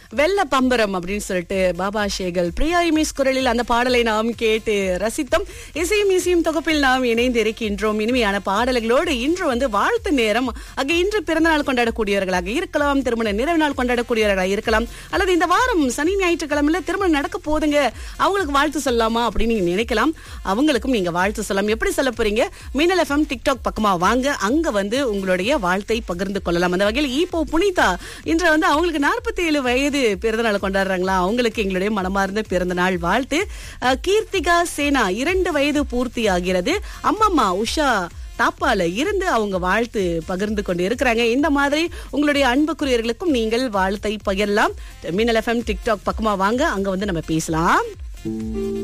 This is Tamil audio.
வெள்ள பம்பரம் அப்படின்னு சொல்லிட்டு பாபா ஷேகல் பிரியா இமேஷ் குரலில் அந்த பாடலை நாம் கேட்டு ரசித்தோம் இசையும் இசையும் தொகுப்பில் நாம் இணைந்து இருக்கின்றோம் இனிமையான பாடல்களோடு இன்று வந்து வாழ்த்து நேரம் அங்கே இன்று பிறந்த நாள் கொண்டாடக்கூடியவர்களாக இருக்கலாம் திருமண நிறைவு நாள் கொண்டாடக்கூடியவர்களாக இருக்கலாம் அல்லது இந்த வாரம் சனி ஞாயிற்றுக்கிழமையில திருமணம் நடக்க போதுங்க அவங்களுக்கு வாழ்த்து சொல்லலாமா அப்படின்னு நீங்க நினைக்கலாம் அவங்களுக்கும் நீங்க வாழ்த்து சொல்லலாம் எப்படி சொல்ல போறீங்க மீனல் எஃப்எம் டிக்டாக் பக்கமா வாங்க அங்க வந்து உங்களுடைய வாழ்த்தை பகிர்ந்து கொள்ளலாம் அந்த வகையில் ஈப்போ புனிதா இன்று வந்து அவங்களுக்கு நாற்பத்தி ஏழு வயது பிறந்த நாள் கொண்டாடுறாங்களா அவங்களுக்கு எங்களுடைய மனமார்ந்த பிறந்த நாள் வாழ்த்து அஹ், கீர்த்திகா சேனா இரண்டு வயது பூர்த்தி ஆகிறது அம்மம்மா உஷா தாப்பால இருந்து அவங்க வாழ்த்து பகிர்ந்து கொண்டு இருக்கிறாங்க இந்த மாதிரி உங்களுடைய அன்புக்குரியவர்களுக்கும் நீங்கள் வாழ்த்தை பகிரலாம் மின்னல் எஃப்எம் டிக்டாக் பக்கமா வாங்க அங்க வந்து நம்ம பேசலாம்